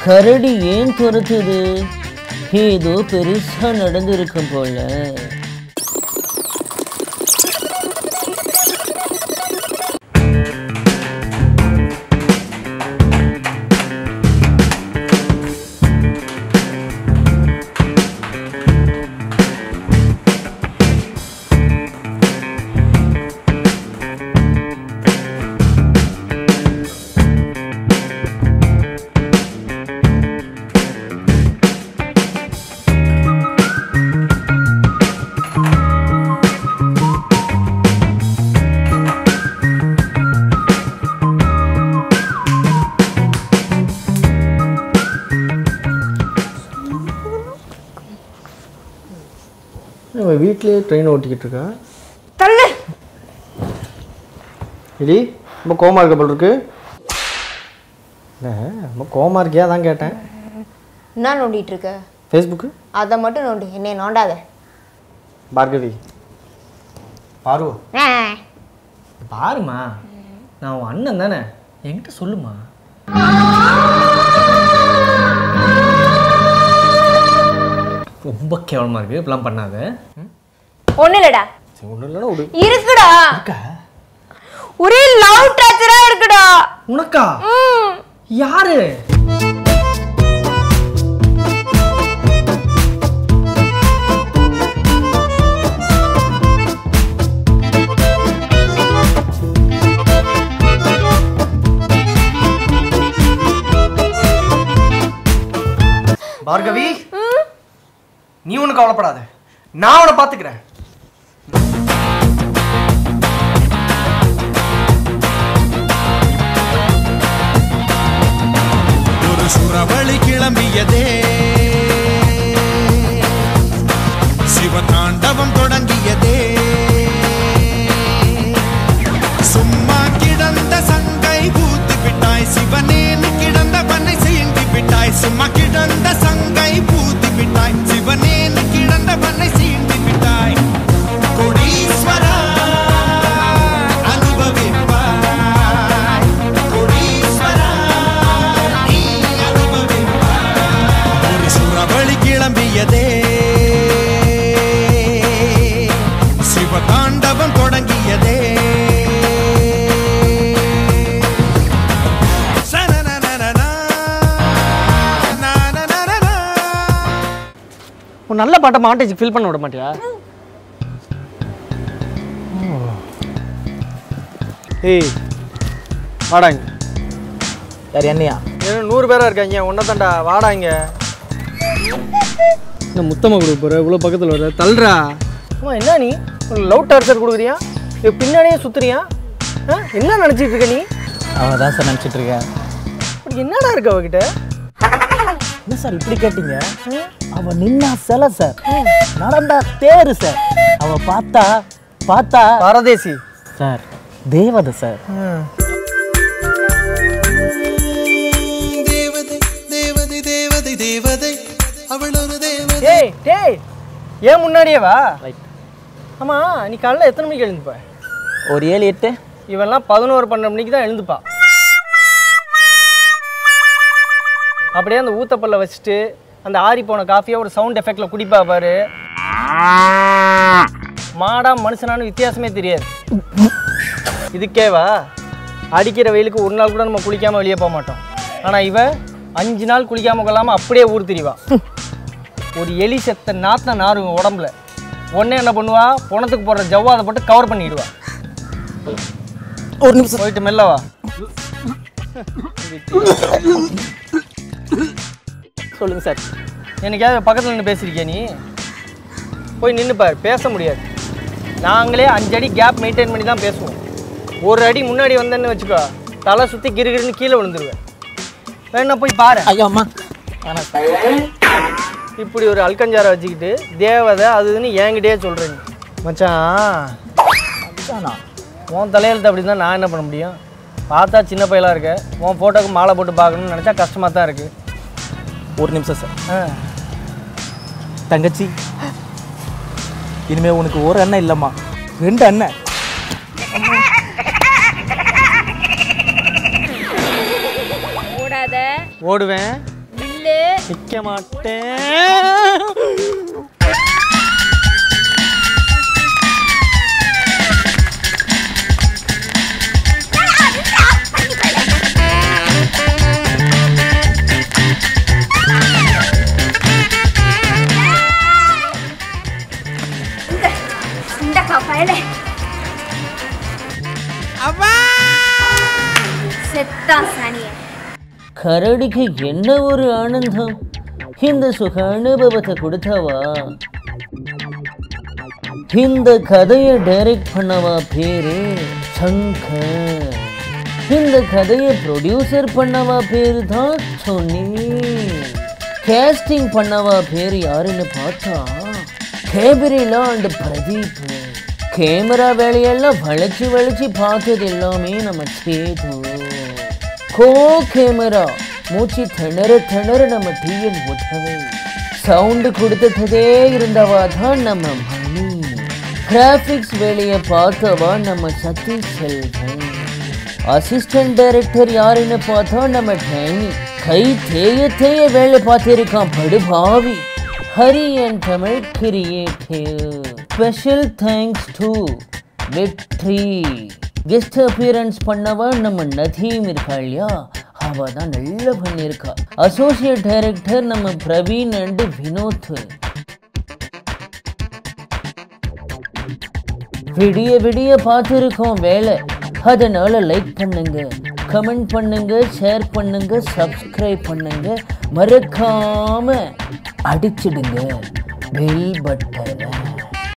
கரடி ஏன் துரத்துது ஏதோ பெருசா நடந்திருக்கும் போல நம்ம வீட்லயே ட்ரெயின் ஓட்டிக்கிட்டு இருக்கா தள்ளு இடி ரொம்ப கோமா இருக்க போல் இருக்கு இல்லை ரொம்ப கோமா இருக்கியா தான் கேட்டேன் என்ன நோண்டிட்டு இருக்க ஃபேஸ்புக்கு அதை மட்டும் நோண்டு என்னை நோண்டாத பார்கவி பாரு ஆ. பாருமா நான் உன் அண்ணன் தானே என்கிட்ட சொல்லுமா ரொம்ப கேவலமாக இருக்குது இப்படிலாம் பண்ணாத ஒண்ணு இல்லடா சரி ஒன்றும் இல்லைன்னா விடு இருக்குடா ஒரே லவ் டார்ச்சரா இருக்குடா உனக்கா ம். யாரு பார்கவி நீ ஒன்றும் கவலைப்படாத நான் அவனை பார்த்துக்கிறேன் ஒரு சுறவழி கிளம்பியதே சிவதாண்டவம் தொடங்கியதே சும்மா கிடந்த சங்கை பூத்து விட்டாய் சிவனேன்னு கிடந்த பண்ணை சீண்டி விட்டாய் சும்மா கிடந்த சங்கை பூத்து விட்டாய் சிவனேன்னு கிடந்த பண்ணை சீண்டி விட்டாய் கொடீஸ்வரா அனுபவிப்பாய் கொடீஸ்வரா நீ அனுபவிப்பாய் ஒரு சுறவழி கிளம்பியதே சிவதாண்டவம் தொடங்கியதே சனனனனனா, நனனனனா. ஒரு நல்ல பாட்டை மாட்டேஜ் ஃபில் பண்ண விட மாட்டியா ஏய் வாடா இங்க யார் என்னையா ஏன்னா நூறு பேரா இருக்காங்க ஒன்றை தாண்டா வாடா இங்க என்ன முத்தமாக கொடுக்க போகிற இவ்வளோ பக்கத்தில் வர தள்ளுறா அம்மா என்ன நீ லவ் டார்ச்சர் கொடுக்குறியா இது பின்னாடியே சுற்றுறியா ஆ என்ன நினச்சிட்டு இருக்க நீ அவன் தான் சார் நினச்சிட்டு இருக்கேன் அப்படி என்னடா இருக்கு அவகிட்ட என்ன சார் இப்படி கேட்டீங்க அவன் நின்னா சிலை சார் நடந்தா தேரு சார் அவ பார்த்தா பார்த்தா பாரதேசி சார் தேவதை சார் தேவதை தேவதை தேவதை தேவதை அவள் ஒரு தேவதை ஏய் டேய் ஏன் முன்னாடியே வா ஆமா நீ காலைல எத்தனை மணிக்கு எழுந்துப்ப ஒரு ஏழு எட்டு இவெல்லாம் பதினோரு பன்னெண்டு மணிக்கு தான் எழுந்துப்பா அப்படியே அந்த ஊத்தப்பல்ல வச்சுட்டு அந்த ஆறி போன காஃபியை ஒரு சவுண்ட் எஃபெக்ட்ல குடிப்பா பாரு மாடா மனுஷனானு வித்தியாசமே தெரியாது இதுக்கேவா அடிக்கிற வெயிலுக்கு ஒரு நாள் கூட நம்ம குளிக்காம வெளியே போக மாட்டோம் ஆனா இவ அஞ்சு நாள் குளிக்காம கொள்ளாம அப்படியே ஊர் திரிவா ஒரு எலி செத்த நாத்த நாருங்க உடம்புல உடனே என்ன பண்ணுவா புணத்துக்கு போடுற ஜவ்வாதை போட்டு கவர் பண்ணிடுவா ஒரு நிமிஷம் போயிட்டு மெல்ல வா சொல்லுங்க சார் என்னைக்காவது பக்கத்தில் நின்று பேசியிருக்கியா நீ போய் நின்று பாரு பேச முடியாது நாங்களே அஞ்சு அடி கேப் மெயின்டைன் பண்ணி தான் பேசுவோம் ஒரு அடி முன்னாடி வந்தேன்னு வச்சுக்கோ தலை சுற்றி கிருகிருன்னு கீழே விழுந்துருவேன் வேணா போய் பாரு ஐயோ அம்மா வேணாம் சார் இப்படி ஒரு அல்கஞ்சாரை வச்சுக்கிட்டு தேவதை அது இதுன்னு என்கிட்டயே சொல்கிற நீ மச்சான் அதானா? உன் தலையெழுத்து அப்படி தான் நான் என்ன பண்ண முடியும் பார்த்தா சின்ன பையலாக இருக்க உன் ஃபோட்டோக்கு மாலை போட்டு பார்க்கணும்னு நினச்சா கஷ்டமாக தான் இருக்குது ஒரு நிமிஷம் சார் ஆ தங்கச்சி இனிமே உனக்கு ஒரு அண்ணன் இல்லைம்மா ரெண்டு அண்ணன் ஓடாத ஓடுவேன் நில்லு நிற்க மாட்டேன் இந்த கப்பலே செத்தான் சனிய கரடிக்கு என்ன ஒரு ஆனந்தம் இந்த சுக அனுபவத்தை கொடுத்தவா இந்த கதையை டைரக்ட் பண்ணவா பேரு சங்கர் இந்த கதையை ப்ரொடியூசர் பண்ணவா பேரு தான் சொன்னேன் கேஸ்டிங் பண்ணவா பேர் யாருன்னு பார்த்தா கேபரிலா அண்ட் பிரதீப் கேமரா வேலையெல்லாம் வளைச்சு வளைச்சு பார்த்தது எல்லாமே நம்ம சேது கோ கேமரா மூச்சு திணற திணற நம்ம டிஎன் உதவி சவுண்டு கொடுத்துட்டதே இருந்தவா தான் நம்ம மணி கிராஃபிக்ஸ் வேலையை பார்த்தவா நம்ம சதீஷ் செல்வன் அசிஸ்டன்ட் டைரக்டர் யாருன்னு பார்த்தா நம்ம டேனி கை தேய தேய வேலை பார்த்திருக்கான் படுபாவி Hari and Tamil creative special thanks to Vetri guest appearance பண்ணவா நம்ம நதீம் இருக்கா இல்லையா அவ தான் நல்லா பண்ணியிருக்கா அசோசியேட் டைரக்டர் நம்ம பிரவீன் அண்ட் வினோத் விடிய விடிய பார்த்துருக்கோம் வேலை அதனால லைக் பண்ணுங்க கமெண்ட் பண்ணுங்க ஷேர் பண்ணுங்க சப்ஸ்கிரைப் பண்ணுங்க மறக்காம அடிச்சிடுங்க பெல் பட்டனை